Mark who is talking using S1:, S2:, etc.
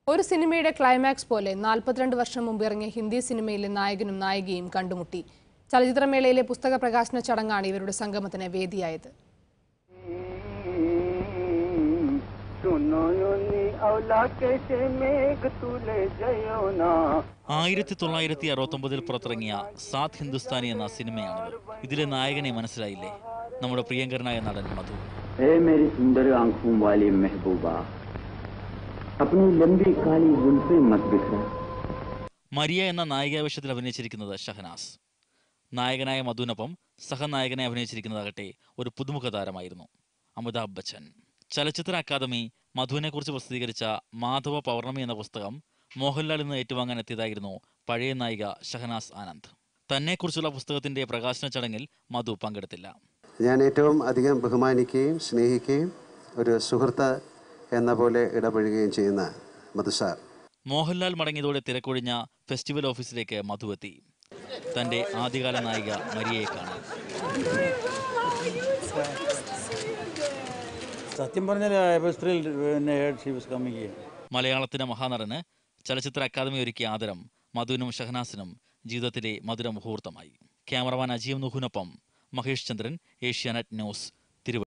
S1: ഒരു സിനിമയുടെ ക്ലൈമാക്സ് പോലെ നാൽപ്പത്തിരണ്ട് വർഷം മുമ്പ് ഇറങ്ങിയ ഹിന്ദി സിനിമയിലെ നായകനും നായികയും കണ്ടുമുട്ടി ചലച്ചിത്രമേളയിലെ പുസ്തക പ്രകാശന ചടങ്ങാണ് ഇവരുടെ സംഗമത്തിന് വേദിയായത്
S2: സുനോയൊന്നി ഔലാക്കേശെ മേഘ തുലെ ജയോനാ
S3: ആയിരത്തി തൊള്ളായിരത്തി അറുപത്തൊമ്പതിൽ പുറത്തിറങ്ങിയ സാത് ഹിന്ദുസ്ഥാനി എന്ന സിനിമയാണിത് ഇതിലെ നായകനെ മനസ്സിലായില്ലേ നമ്മുടെ പ്രിയങ്കരനായ നടൻ മധു
S2: ए मेरी सुंदर आंखों वाली महबूबा अपनी लंबी काली जुल्फे मत बिखरा
S3: മരിയ എന്ന നായികാവേഷത്തിൽ അഭിനയിച്ചിരിക്കുന്നത് ഷഹനാസ് നായകനായ മധുവിനൊപ്പം സഹനായകനെ അഭിനയിച്ചിരിക്കുന്നതാകട്ടെ ഒരു പുതുമുഖ താരമായിരുന്നു അമിതാഭ് ബച്ചൻ ചലച്ചിത്ര അക്കാദമി മധുവിനെക്കുറിച്ച് പ്രസിദ്ധീകരിച്ച മാധവ പൗർണമി എന്ന പുസ്തകം മോഹൻലാൽ ഇന്ന് ഏറ്റുവാങ്ങാൻ എത്തിയതായിരുന്നു പഴയ നായിക ഷഹനാസ് ആനന്ദ് തന്നെക്കുറിച്ചുള്ള പുസ്തകത്തിന്റെ പ്രകാശന ചടങ്ങിൽ മധു പങ്കെടുത്തില്ല
S4: ഞാൻ ഏറ്റവും അധികം ബഹുമാനിക്കുകയും സ്നേഹിക്കുകയും ഒരു സുഹൃത്ത് എന്ന പോലെ ഇടപഴകുകയും ചെയ്യുന്ന മധുസാർ
S3: മോഹൻലാൽ മടങ്ങിയതോടെ തിരക്കൊഴിഞ്ഞ ഫെസ്റ്റിവൽ ഓഫീസിലേക്ക് മധു എത്തി തന്റെ ആദ്യകാല നായിക മരിയയെ കാണാൻ
S5: സത്യം പറഞ്ഞാൽ I was thrilled when I heard she was coming here.
S3: മലയാളത്തിന്റെ മഹാനടന് ചലച്ചിത്ര അക്കാദമി ഒരുക്കിയ ആദരം മധുവിനും ഷഹനാസിനും ജീവിതത്തിലെ മധുര മുഹൂർത്തമായി ക്യാമറമാൻ അജീവ് നുഹുനൊപ്പം മഹേഷ് ചന്ദ്രൻ ഏഷ്യാനെറ്റ് ന്യൂസ് തിരുവനന്തപുരം